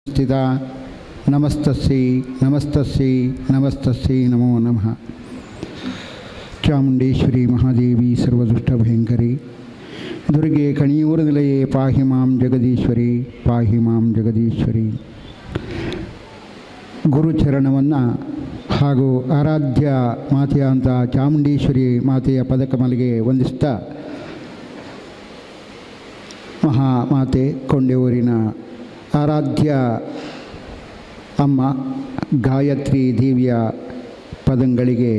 ಸ್ಥಿತ ನಮಸ್ತಸ್ಸೈ ನಮಸ್ತಸ್ಸೈ ನಮಸ್ತಸ್ಸೈ ನಮೋ ನಮಃ ಚಾಮುಂಡೇಶ್ವರಿ ಮಹಾದೇವಿ ಸರ್ವದುಷ್ಟಭಯಂಕರಿ ದುರ್ಗೆ ಕಣಿಯೂರು ನಿಲಯೇ ಪಾಹಿ ಮಾಂ ಜಗದೀಶ್ವರಿ ಪಾಹಿ ಮಾಂ ಜಗದೀಶ್ವರಿ ಗುರುಚರಣವನ್ನು ಹಾಗೂ ಆರಾಧ್ಯ ಮಾತೆಯಂಥ ಚಾಮುಂಡೇಶ್ವರಿ ಮಾತೆಯ ಪದಕಮಲಿಗೆ ವಂದಿಸ್ತಾ ಮಹಾಮಾತೆ ಕೊಂಡೆಯೂರಿನ ಆರಾಧ್ಯ ಅಮ್ಮ ಗಾಯತ್ರಿ ದೇವಿಯ ಪದಂಗಳಿಗೆ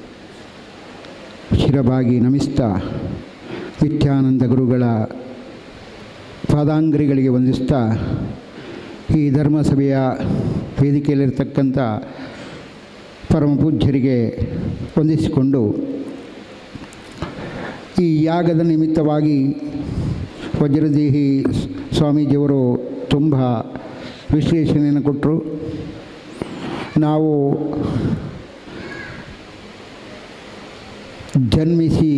ಶಿರಬಾಗಿ ನಮಿಸ್ತಾ ನಿತ್ಯಾನಂದ ಗುರುಗಳ ಪಾದಾಂಗ್ರಿಗಳಿಗೆ ವಂದಿಸ್ತಾ ಈ ಧರ್ಮಸಭೆಯ ವೇದಿಕೆಯಲ್ಲಿರ್ತಕ್ಕಂಥ ಪರಮ ಪೂಜ್ಯರಿಗೆ ವಂದಿಸಿಕೊಂಡು ಈ ಯಾಗದ ನಿಮಿತ್ತವಾಗಿ ವಜ್ರದೇಹಿ ಸ್ವಾಮೀಜಿಯವರು ತುಂಬ ವಿಶ್ಲೇಷಣೆಯನ್ನು ಕೊಟ್ಟರು ನಾವು ಜನ್ಮಿಸಿ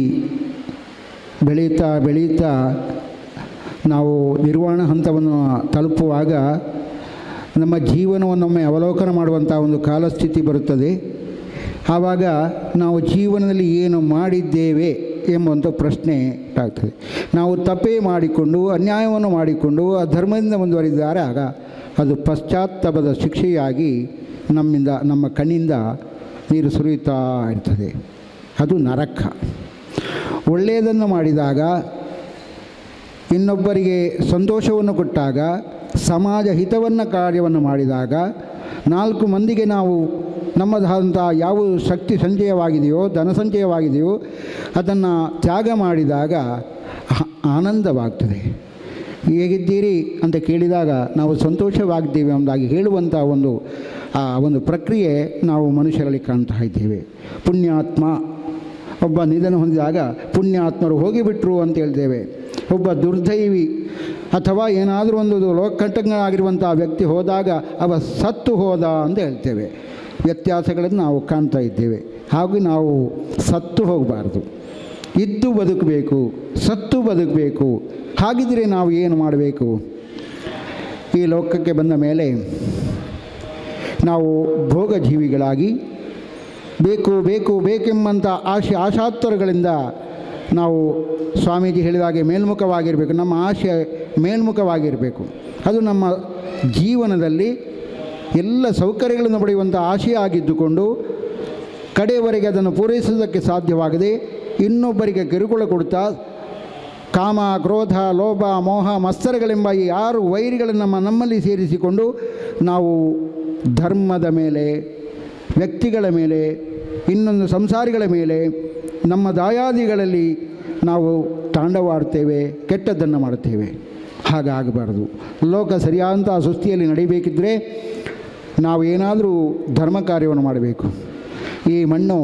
ಬೆಳೀತಾ ಬೆಳೀತಾ ನಾವು ನಿರ್ವಾಣ ಹಂತವನ್ನು ತಲುಪುವಾಗ ನಮ್ಮ ಜೀವನವನ್ನೊಮ್ಮೆ ಅವಲೋಕನ ಮಾಡುವಂಥ ಒಂದು ಕಾಲಸ್ಥಿತಿ ಬರುತ್ತದೆ ಆವಾಗ ನಾವು ಜೀವನದಲ್ಲಿ ಏನು ಮಾಡಿದ್ದೇವೆ ಎಂಬಂಥ ಪ್ರಶ್ನೆ ಆಗ್ತದೆ ನಾವು ತಪ್ಪೇ ಮಾಡಿಕೊಂಡು ಅನ್ಯಾಯವನ್ನು ಮಾಡಿಕೊಂಡು ಆ ಧರ್ಮದಿಂದ ಮುಂದುವರಿದ್ದಾರೆ ಆಗ ಅದು ಪಶ್ಚಾತ್ತಾಪದ ಶಿಕ್ಷೆಯಾಗಿ ನಮ್ಮಿಂದ ನಮ್ಮ ಕಣ್ಣಿಂದ ನೀರು ಸುರಿಯುತ್ತಾ ಇರ್ತದೆ ಅದು ನರಕ ಒಳ್ಳೆಯದನ್ನು ಮಾಡಿದಾಗ ಇನ್ನೊಬ್ಬರಿಗೆ ಸಂತೋಷವನ್ನು ಕೊಟ್ಟಾಗ ಸಮಾಜ ಹಿತವನ್ನು ಕಾರ್ಯವನ್ನು ಮಾಡಿದಾಗ ನಾಲ್ಕು ಮಂದಿಗೆ ನಾವು ನಮ್ಮದಾದಂಥ ಯಾವ ಶಕ್ತಿ ಸಂಚಯವಾಗಿದೆಯೋ ಧನ ಸಂಚಯವಾಗಿದೆಯೋ ಅದನ್ನು ತ್ಯಾಗ ಮಾಡಿದಾಗ ಆನಂದವಾಗ್ತದೆ ಹೇಗಿದ್ದೀರಿ ಅಂತ ಕೇಳಿದಾಗ ನಾವು ಸಂತೋಷವಾಗಿದ್ದೇವೆ ಎಂಬುದಾಗಿ ಹೇಳುವಂಥ ಒಂದು ಆ ಒಂದು ಪ್ರಕ್ರಿಯೆ ನಾವು ಮನುಷ್ಯರಲ್ಲಿ ಕಾಣ್ತಾ ಇದ್ದೇವೆ ಪುಣ್ಯಾತ್ಮ ಒಬ್ಬ ನಿಧನ ಹೊಂದಿದಾಗ ಪುಣ್ಯಾತ್ಮರು ಹೋಗಿಬಿಟ್ರು ಅಂತ ಹೇಳ್ತೇವೆ ಒಬ್ಬ ದುರ್ದೈವಿ ಅಥವಾ ಏನಾದರೂ ಒಂದು ಲೋಕಕಂಟಕನಾಗಿರುವಂಥ ವ್ಯಕ್ತಿ ಹೋದಾಗ ಅವ ಸತ್ತು ಹೋದ ಅಂತ ಹೇಳ್ತೇವೆ ವ್ಯತ್ಯಾಸಗಳನ್ನು ನಾವು ಕಾಣ್ತಾ ಇದ್ದೇವೆ ಹಾಗೂ ನಾವು ಸತ್ತು ಹೋಗಬಾರ್ದು ಇದ್ದು ಬದುಕಬೇಕು ಸತ್ತು ಬದುಕಬೇಕು ಹಾಗಿದ್ರೆ ನಾವು ಏನು ಮಾಡಬೇಕು ಈ ಲೋಕಕ್ಕೆ ಬಂದ ಮೇಲೆ ನಾವು ಭೋಗಜೀವಿಗಳಾಗಿ ಬೇಕು ಬೇಕು ಬೇಕೆಂಬಂಥ ಆಶೆ ಆಶಾತ್ತರಗಳಿಂದ ನಾವು ಸ್ವಾಮೀಜಿ ಹೇಳಿದಾಗೆ ಮೇಲ್ಮುಖವಾಗಿರಬೇಕು ನಮ್ಮ ಆಶೆ ಮೇಲ್ಮುಖವಾಗಿರಬೇಕು ಅದು ನಮ್ಮ ಜೀವನದಲ್ಲಿ ಎಲ್ಲ ಸೌಕರ್ಯಗಳನ್ನು ಪಡೆಯುವಂಥ ಆಶೆ ಆಗಿದ್ದುಕೊಂಡು ಕಡೆಯವರೆಗೆ ಅದನ್ನು ಪೂರೈಸುವುದಕ್ಕೆ ಸಾಧ್ಯವಾಗದೆ ಇನ್ನೊಬ್ಬರಿಗೆ ಕಿರುಕುಳ ಕೊಡ್ತಾ ಕಾಮ ಕ್ರೋಧ ಲೋಭ ಮೋಹ ಮತ್ಸರಗಳೆಂಬ ಈ ಆರು ವೈರಿಗಳನ್ನು ನಮ್ಮ ನಮ್ಮಲ್ಲಿ ಸೇರಿಸಿಕೊಂಡು ನಾವು ಧರ್ಮದ ಮೇಲೆ ವ್ಯಕ್ತಿಗಳ ಮೇಲೆ ಇನ್ನೊಂದು ಸಂಸಾರಿಗಳ ಮೇಲೆ ನಮ್ಮ ದಾಯಾದಿಗಳಲ್ಲಿ ನಾವು ತಾಂಡವಾಡ್ತೇವೆ ಕೆಟ್ಟದ್ದನ್ನು ಮಾಡುತ್ತೇವೆ ಹಾಗಾಗಬಾರ್ದು ಲೋಕ ಸರಿಯಾದಂಥ ಸುಸ್ಥಿಯಲ್ಲಿ ನಡೀಬೇಕಿದ್ದರೆ ನಾವು ಏನಾದರೂ ಧರ್ಮ ಕಾರ್ಯವನ್ನು ಮಾಡಬೇಕು ಈ ಮಣ್ಣು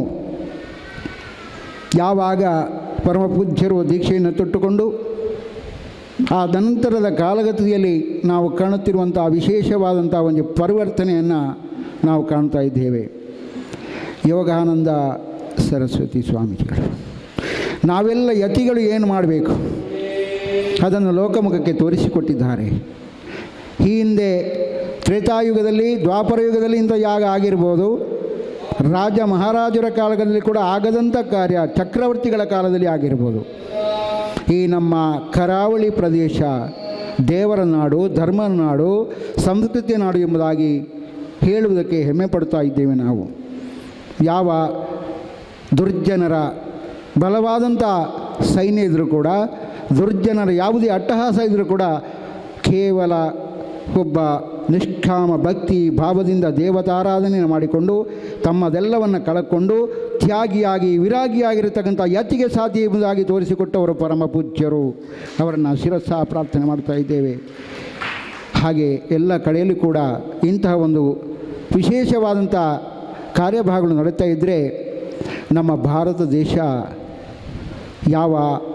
ಯಾವಾಗ ಪರಮ ಪೂಜ್ಯರು ದೀಕ್ಷೆಯನ್ನು ತೊಟ್ಟುಕೊಂಡು ಆ ನಂತರದ ಕಾಲಗತಿಯಲ್ಲಿ ನಾವು ಕಾಣುತ್ತಿರುವಂಥ ವಿಶೇಷವಾದಂಥ ಒಂದು ಪರಿವರ್ತನೆಯನ್ನು ನಾವು ಕಾಣ್ತಾ ಇದ್ದೇವೆ ಯೋಗಾನಂದ ಸರಸ್ವತಿ ಸ್ವಾಮೀಜಿಗಳು ನಾವೆಲ್ಲ ಯತಿಗಳು ಏನು ಮಾಡಬೇಕು ಅದನ್ನು ಲೋಕಮುಖಕ್ಕೆ ತೋರಿಸಿಕೊಟ್ಟಿದ್ದಾರೆ ಈ ಹಿಂದೆ ತ್ರೇತಾಯುಗದಲ್ಲಿ ದ್ವಾಪರ ಯುಗದಲ್ಲಿ ಇಂಥ ಯಾಗ ಆಗಿರ್ಬೋದು ರಾಜ ಮಹಾರಾಜರ ಕಾಲದಲ್ಲಿ ಕೂಡ ಆಗದಂಥ ಕಾರ್ಯ ಚಕ್ರವರ್ತಿಗಳ ಕಾಲದಲ್ಲಿ ಆಗಿರ್ಬೋದು ಈ ನಮ್ಮ ಕರಾವಳಿ ಪ್ರದೇಶ ದೇವರ ನಾಡು ಧರ್ಮದ ನಾಡು ಸಂಸ್ಕೃತಿಯ ನಾಡು ಎಂಬುದಾಗಿ ಹೇಳುವುದಕ್ಕೆ ಹೆಮ್ಮೆ ಪಡ್ತಾ ಇದ್ದೇವೆ ನಾವು ಯಾವ ದುರ್ಜನರ ಬಲವಾದಂಥ ಸೈನ್ಯ ಇದ್ದರೂ ಕೂಡ ದುರ್ಜನರ ಯಾವುದೇ ಅಟ್ಟಹಾಸ ಇದ್ದರೂ ಕೂಡ ಕೇವಲ ಒಬ್ಬ ನಿಷ್ಕಾಮ ಭಕ್ತಿ ಭಾವದಿಂದ ದೇವತಾರಾಧನೆಯನ್ನು ಮಾಡಿಕೊಂಡು ತಮ್ಮದೆಲ್ಲವನ್ನು ಕಳಕೊಂಡು ತ್ಯಾಗಿಯಾಗಿ ವಿರಾಗಿಯಾಗಿರತಕ್ಕಂಥ ಯತಿಗೆ ಸಾಧ್ಯ ಎಂಬುದಾಗಿ ತೋರಿಸಿಕೊಟ್ಟವರು ಪರಮ ಪೂಜ್ಯರು ಅವರನ್ನು ಶಿರಸ್ಸ ಪ್ರಾರ್ಥನೆ ಮಾಡ್ತಾ ಇದ್ದೇವೆ ಹಾಗೆ ಎಲ್ಲ ಕಡೆಯಲ್ಲೂ ಕೂಡ ಇಂತಹ ಒಂದು ವಿಶೇಷವಾದಂಥ ಕಾರ್ಯಭಾಗಗಳು ನಡೀತಾ ಇದ್ದರೆ ನಮ್ಮ ಭಾರತ ದೇಶ ಯಾವ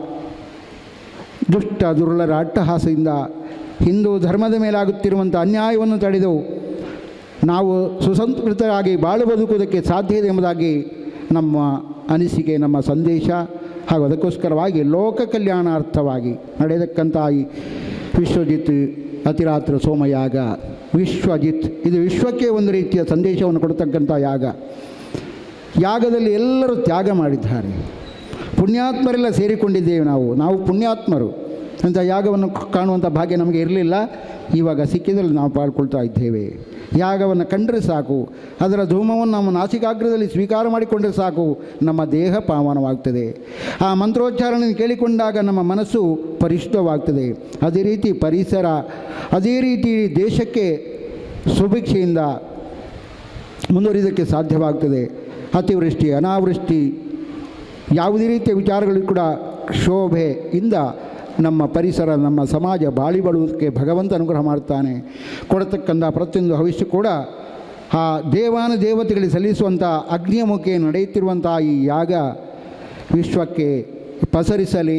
ದುಷ್ಟ ದುರ್ಲರ ಅಟ್ಟಹಾಸದಿಂದ ಹಿಂದೂ ಧರ್ಮದ ಮೇಲಾಗುತ್ತಿರುವಂಥ ಅನ್ಯಾಯವನ್ನು ತಡೆದು ನಾವು ಸುಸಂಸ್ಕೃತರಾಗಿ ಬಾಳು ಬದುಕುವುದಕ್ಕೆ ಸಾಧ್ಯ ಇದೆ ಎಂಬುದಾಗಿ ನಮ್ಮ ಅನಿಸಿಕೆ ನಮ್ಮ ಸಂದೇಶ ಹಾಗೂ ಅದಕ್ಕೋಸ್ಕರವಾಗಿ ಲೋಕ ಕಲ್ಯಾಣಾರ್ಥವಾಗಿ ನಡೆಯತಕ್ಕಂಥ ಈ ವಿಶ್ವಜಿತ್ ಅತಿರಾತ್ರ ಸೋಮಯಾಗ ವಿಶ್ವಜಿತ್ ಇದು ವಿಶ್ವಕ್ಕೆ ಒಂದು ರೀತಿಯ ಸಂದೇಶವನ್ನು ಕೊಡ್ತಕ್ಕಂಥ ಯಾಗ ಯಾಗದಲ್ಲಿ ಎಲ್ಲರೂ ತ್ಯಾಗ ಮಾಡಿದ್ದಾರೆ ಪುಣ್ಯಾತ್ಮರೆಲ್ಲ ಸೇರಿಕೊಂಡಿದ್ದೇವೆ ನಾವು ನಾವು ಪುಣ್ಯಾತ್ಮರು ಅಂತ ಯಾಗವನ್ನು ಕಾಣುವಂಥ ಭಾಗ್ಯ ನಮಗೆ ಇರಲಿಲ್ಲ ಇವಾಗ ಸಿಕ್ಕಿದಲ್ಲಿ ನಾವು ಪಾಲ್ಕೊಳ್ತಾ ಇದ್ದೇವೆ ಯಾಗವನ್ನು ಕಂಡರೆ ಸಾಕು ಅದರ ಧೂಮವನ್ನು ನಮ್ಮ ನಾಸಿಕಾಗ್ರದಲ್ಲಿ ಸ್ವೀಕಾರ ಮಾಡಿಕೊಂಡರೆ ಸಾಕು ನಮ್ಮ ದೇಹ ಪಾವನವಾಗ್ತದೆ ಆ ಮಂತ್ರೋಚ್ಚಾರಣೆ ಕೇಳಿಕೊಂಡಾಗ ನಮ್ಮ ಮನಸ್ಸು ಪರಿಶುದ್ಧವಾಗ್ತದೆ ಅದೇ ರೀತಿ ಪರಿಸರ ಅದೇ ರೀತಿ ದೇಶಕ್ಕೆ ಸುಭಿಕ್ಷೆಯಿಂದ ಮುಂದುವರಿಯೋದಕ್ಕೆ ಸಾಧ್ಯವಾಗ್ತದೆ ಅತಿವೃಷ್ಟಿ ಅನಾವೃಷ್ಟಿ ಯಾವುದೇ ರೀತಿಯ ವಿಚಾರಗಳು ಕೂಡ ಶೋಭೆಯಿಂದ ನಮ್ಮ ಪರಿಸರ ನಮ್ಮ ಸಮಾಜ ಬಾಳಿ ಬಳುವುದಕ್ಕೆ ಭಗವಂತ ಅನುಗ್ರಹ ಮಾಡ್ತಾನೆ ಕೊಡತಕ್ಕಂಥ ಪ್ರತಿಯೊಂದು ಭವಿಷ್ಯ ಕೂಡ ಆ ದೇವಾನ ದೇವತೆಗಳಿಗೆ ಸಲ್ಲಿಸುವಂಥ ಅಗ್ನಿಯ ಮುಖೆ ನಡೆಯುತ್ತಿರುವಂಥ ಈ ಯಾಗ ವಿಶ್ವಕ್ಕೆ ಪಸರಿಸಲಿ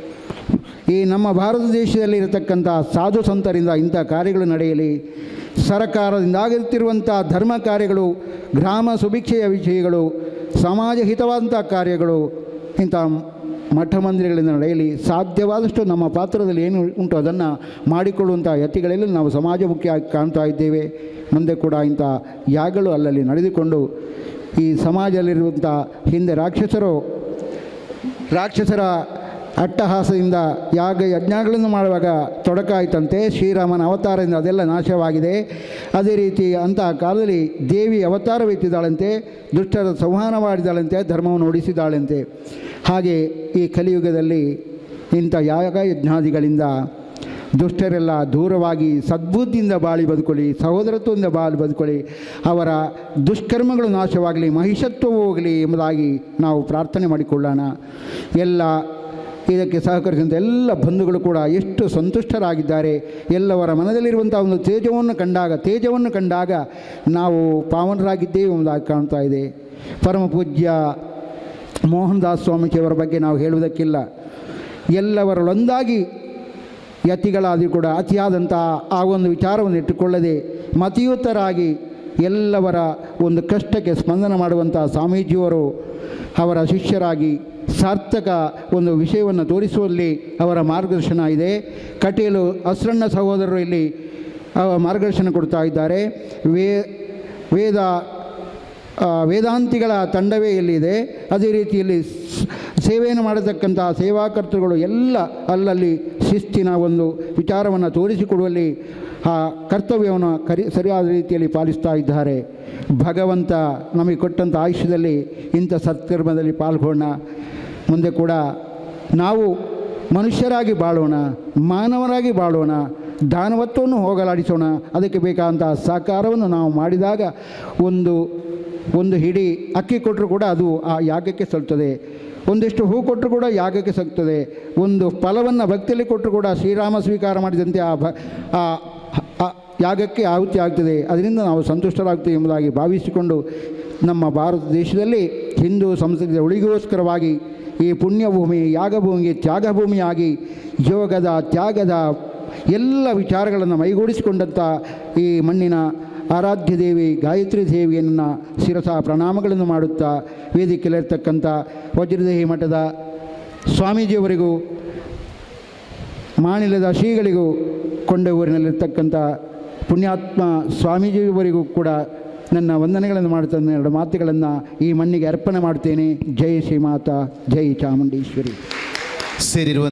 ಈ ನಮ್ಮ ಭಾರತ ದೇಶದಲ್ಲಿ ಇರತಕ್ಕಂಥ ಸಾಧು ಸಂತರಿಂದ ಇಂಥ ಕಾರ್ಯಗಳು ನಡೆಯಲಿ ಸರಕಾರದಿಂದ ಆಗುತ್ತಿರುವಂಥ ಧರ್ಮ ಕಾರ್ಯಗಳು ಗ್ರಾಮ ಸುಭಿಕ್ಷೆಯ ವಿಷಯಗಳು ಸಮಾಜ ಹಿತವಾದಂಥ ಕಾರ್ಯಗಳು ಇಂಥ ಮಠ ಮಂದಿರಗಳಿಂದ ನಡೆಯಲಿ ಸಾಧ್ಯವಾದಷ್ಟು ನಮ್ಮ ಪಾತ್ರದಲ್ಲಿ ಏನು ಉಂಟು ಅದನ್ನು ಮಾಡಿಕೊಳ್ಳುವಂಥ ಯತಿಗಳಲ್ಲಿ ನಾವು ಸಮಾಜಮುಖಿಯಾಗಿ ಕಾಣ್ತಾ ಇದ್ದೇವೆ ಮುಂದೆ ಕೂಡ ಇಂಥ ಯಾಗಗಳು ಅಲ್ಲಲ್ಲಿ ನಡೆದುಕೊಂಡು ಈ ಸಮಾಜದಲ್ಲಿರುವಂಥ ಹಿಂದೆ ರಾಕ್ಷಸರು ರಾಕ್ಷಸರ ಅಟ್ಟಹಾಸದಿಂದ ಯಾಗ ಯಜ್ಞಗಳನ್ನು ಮಾಡುವಾಗ ತೊಡಕಾಯ್ತಂತೆ ಶ್ರೀರಾಮನ ಅವತಾರದಿಂದ ಅದೆಲ್ಲ ನಾಶವಾಗಿದೆ ಅದೇ ರೀತಿ ಅಂತಹ ಕಾಲದಲ್ಲಿ ದೇವಿ ಅವತಾರವೆತ್ತಿದ್ದಾಳಂತೆ ದುಷ್ಟರ ಸಂಹಾರ ಮಾಡಿದಾಳಂತೆ ಧರ್ಮವನ್ನು ಉಳಿಸಿದಾಳಂತೆ ಹಾಗೆ ಈ ಕಲಿಯುಗದಲ್ಲಿ ಇಂಥ ಯಾಗ ಯಜ್ಞಾದಿಗಳಿಂದ ದುಷ್ಟರೆಲ್ಲ ದೂರವಾಗಿ ಸದ್ಬುದ್ಧಿಯಿಂದ ಬಾಳಿ ಬದುಕೊಳ್ಳಿ ಸಹೋದರತ್ವದಿಂದ ಬಾಳಿ ಬದುಕೊಳ್ಳಿ ಅವರ ದುಷ್ಕರ್ಮಗಳು ನಾಶವಾಗಲಿ ಮಹಿಷತ್ವ ಹೋಗಲಿ ಎಂಬುದಾಗಿ ನಾವು ಪ್ರಾರ್ಥನೆ ಮಾಡಿಕೊಳ್ಳೋಣ ಎಲ್ಲ ಇದಕ್ಕೆ ಸಹಕರಿಸಿದಂಥ ಎಲ್ಲ ಬಂಧುಗಳು ಕೂಡ ಎಷ್ಟು ಸಂತುಷ್ಟರಾಗಿದ್ದಾರೆ ಎಲ್ಲವರ ಮನದಲ್ಲಿರುವಂಥ ಒಂದು ತೇಜವನ್ನು ಕಂಡಾಗ ತೇಜವನ್ನು ಕಂಡಾಗ ನಾವು ಪಾವನರಾಗಿದ್ದೇವೆ ಎಂಬುದಾಗಿ ಕಾಣ್ತಾ ಇದೆ ಪರಮ ಪೂಜ್ಯ ಮೋಹನ್ ದಾಸ್ ಸ್ವಾಮೀಜಿಯವರ ಬಗ್ಗೆ ನಾವು ಹೇಳುವುದಕ್ಕಿಲ್ಲ ಎಲ್ಲವರಲ್ಲೊಂದಾಗಿ ಯತಿಗಳಾದರೂ ಕೂಡ ಅತಿಯಾದಂಥ ಆ ಒಂದು ವಿಚಾರವನ್ನು ಇಟ್ಟುಕೊಳ್ಳದೆ ಮತಿಯುತರಾಗಿ ಎಲ್ಲವರ ಒಂದು ಕಷ್ಟಕ್ಕೆ ಸ್ಪಂದನ ಮಾಡುವಂಥ ಸ್ವಾಮೀಜಿಯವರು ಅವರ ಶಿಷ್ಯರಾಗಿ ಸಾರ್ಥಕ ಒಂದು ವಿಷಯವನ್ನು ತೋರಿಸುವಲ್ಲಿ ಅವರ ಮಾರ್ಗದರ್ಶನ ಇದೆ ಕಟೀಲು ಅಸ್ರಣ್ಣ ಸಹೋದರರು ಇಲ್ಲಿ ಆ, ಮಾರ್ಗದರ್ಶನ ಕೊಡ್ತಾ ಇದ್ದಾರೆ ವೇ ವೇದ ಆ, ವೇದಾಂತಿಗಳ ತಂಡವೇ ಇಲ್ಲಿದೆ ಅದೇ ರೀತಿಯಲ್ಲಿ ಸ್- ಸೇವೆಯನ್ನು ಮಾಡತಕ್ಕಂಥ ಸೇವಾಕರ್ತರುಗಳು ಎಲ್ಲ ಅಲ್ಲಲ್ಲಿ ಶಿಸ್ತಿನ ಒಂದು ವಿಚಾರವನ್ನು ತೋರಿಸಿಕೊಡುವಲ್ಲಿ ಆ ಕರ್ತವ್ಯವನ್ನು ಕರಿ ಸರಿಯಾದ ರೀತಿಯಲ್ಲಿ ಪಾಲಿಸ್ತಾ ಇದ್ದಾರೆ ಭಗವಂತ ನಮಗೆ ಕೊಟ್ಟಂಥ ಆಯುಷ್ಯದಲ್ಲಿ ಇಂಥ ಸತ್ಕರ್ಮದಲ್ಲಿ ಪಾಲ್ಗೊಳ್ಳೋಣ ಮುಂದೆ ಕೂಡ ನಾವು ಮನುಷ್ಯರಾಗಿ ಬಾಳೋಣ ಮಾನವರಾಗಿ ಬಾಳೋಣ ದಾನವತ್ವವನ್ನು ಹೋಗಲಾಡಿಸೋಣ ಅದಕ್ಕೆ ಬೇಕಾದಂಥ ಸಹಕಾರವನ್ನು ನಾವು ಮಾಡಿದಾಗ ಒಂದು ಒಂದು ಹಿಡಿ ಅಕ್ಕಿ ಕೊಟ್ಟರು ಕೂಡ ಅದು ಆ ಯಾಗಕ್ಕೆ ಸಲ್ತದೆ ಒಂದಿಷ್ಟು ಹೂ ಕೊಟ್ಟರು ಕೂಡ ಯಾಗಕ್ಕೆ ಸಲ್ತದೆ ಒಂದು ಫಲವನ್ನು ಭಕ್ತಿಯಲ್ಲಿ ಕೊಟ್ಟರು ಕೂಡ ಶ್ರೀರಾಮ ಸ್ವೀಕಾರ ಮಾಡಿದಂತೆ ಆ ಭ ಆ ಆ ಯಾಗಕ್ಕೆ ಆಹುತಿ ಆಗ್ತದೆ ಅದರಿಂದ ನಾವು ಸಂತುಷ್ಟರಾಗ್ತೇವೆ ಎಂಬುದಾಗಿ ಭಾವಿಸಿಕೊಂಡು ನಮ್ಮ ಭಾರತ ದೇಶದಲ್ಲಿ ಹಿಂದೂ ಸಂಸ್ಕೃತಿಯ ಉಳಿಗೋಸ್ಕರವಾಗಿ ಈ ಪುಣ್ಯಭೂಮಿ ಯಾಗಭೂಮಿಗೆ ತ್ಯಾಗಭೂಮಿಯಾಗಿ ಯೋಗದ ತ್ಯಾಗದ ಎಲ್ಲ ವಿಚಾರಗಳನ್ನು ಮೈಗೂಡಿಸಿಕೊಂಡಂಥ ಈ ಮಣ್ಣಿನ ಆರಾಧ್ಯ ದೇವಿ ಗಾಯತ್ರಿ ದೇವಿಯನ್ನು ಶಿರಸ ಪ್ರಣಾಮಗಳನ್ನು ಮಾಡುತ್ತಾ ವೇದಿಕೆಯಲ್ಲಿರ್ತಕ್ಕಂಥ ವಜ್ರದೇಹಿ ಮಠದ ಸ್ವಾಮೀಜಿಯವರಿಗೂ ಮಾನಿಲದ ಶ್ರೀಗಳಿಗೂ ಕೊಂಡೂರಿನಲ್ಲಿರ್ತಕ್ಕಂಥ ಪುಣ್ಯಾತ್ಮ ಸ್ವಾಮೀಜಿಯವರಿಗೂ ಕೂಡ ನನ್ನ ವಂದನೆಗಳನ್ನು ಮಾಡುತ್ತಾ ಎರಡು ಮಾತುಗಳನ್ನು ಈ ಮಣ್ಣಿಗೆ ಅರ್ಪಣೆ ಮಾಡ್ತೇನೆ ಜೈ ಶ್ರೀಮಾತಾ ಜೈ ಚಾಮುಂಡೇಶ್ವರಿ ಸೇರಿರುವ